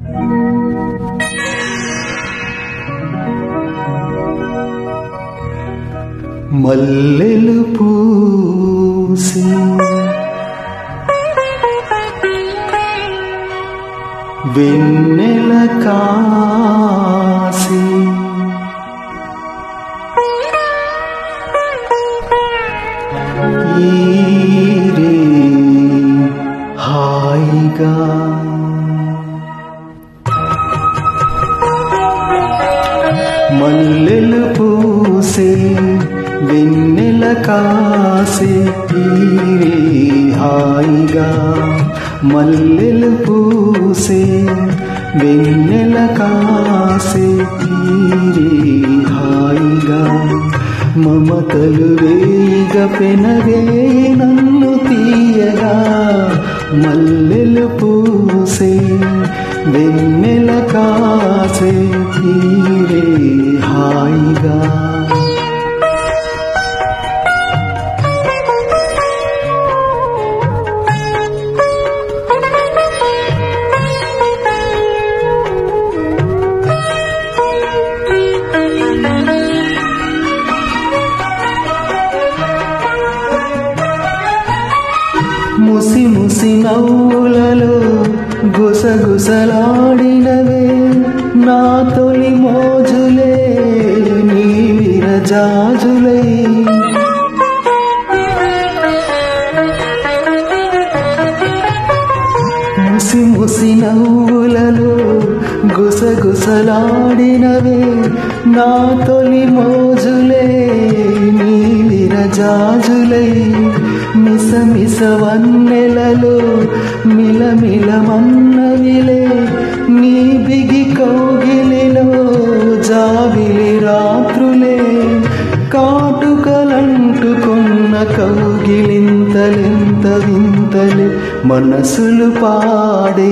మల్లెలు పూసి వెన్నెల కాసి ఈరే హాయిగా మల్లెలు పూసే వెన్నెల కాసే ఈరే హాయిగా మల్లెలు పూసే వెన్నెల కాసే ఈరే హాయిగా మమతలు వేగ పెనవే నన్ను తీయగా మల్లెలు పూసే వెన్నెల కాసే తీరే హాయిగా ముసి ముసి నవ్వులలో గుసగుసలాడినవే నా తొలి మోజులే నీ విరజాజులై ముసి ముసి నవ్వులలో గుసగుసలాడినవే నా తొలి మోజులే నీ విరజాజులై మిస మిస వన్నెలలో మిలమిల మన్నవిలే నీ బిగి కౌగిలిలో జాబిలి రాత్రులే కాటుకలంటుకున్న కౌగిలింతలింత వింతలే మనసులు పాడే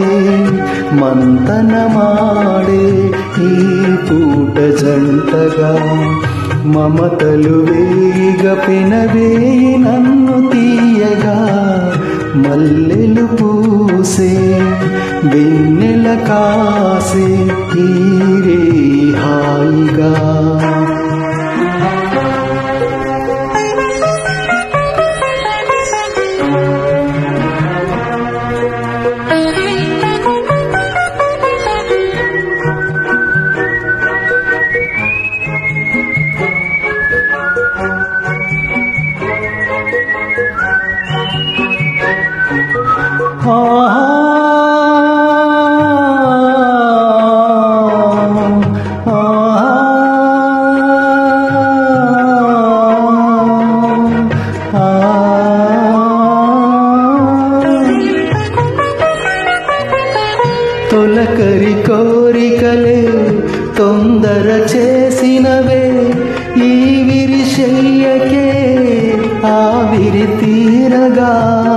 మంతనమాడే ఈ పూట జంటగా మమతలు వేగ పెనవేయి నన్ను తీయగా మల్లెలు పూసే వెన్నెల కాసే ఈరే హాయిగా తొలకరి కోరికలే తొందర చేసినవే ఈ విరిశయ్యకే ఆవిరి తీరగా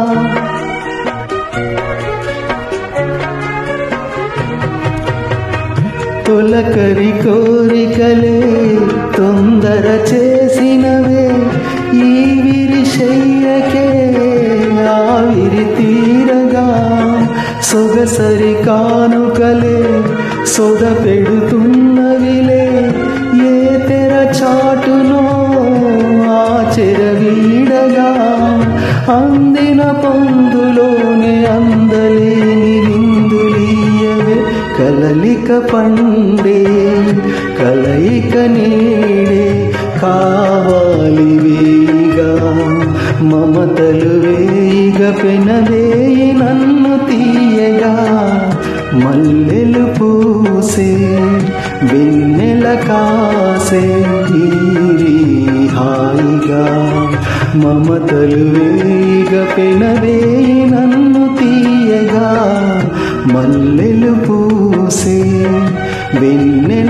తొలకరి కోరికలే తొందర చేసినవే ఈ విరిశయ్యకే ఆవిరి తీరగా సొగసరి కానుకలే సొద పెడుతున్నవిలే ఏ తెర చాటునో ఆ చెరవీడగా అందిన పొందులోనే అందలేని విందులీయవే కలలిక పండే కలయిక నీడే కావాలి వేగా మమతలు వేగ పెనవేయి నన్ను తీయగా మల్లెలు పూసే వెన్నెల కాసే ఈరి హాయిగా మమతలు వేగ పెనవేయి నన్ను తీయగా మల్లెలు పూసే వెన్నెల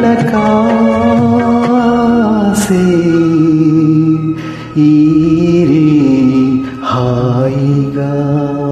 కాసే ఈరి హాయిగా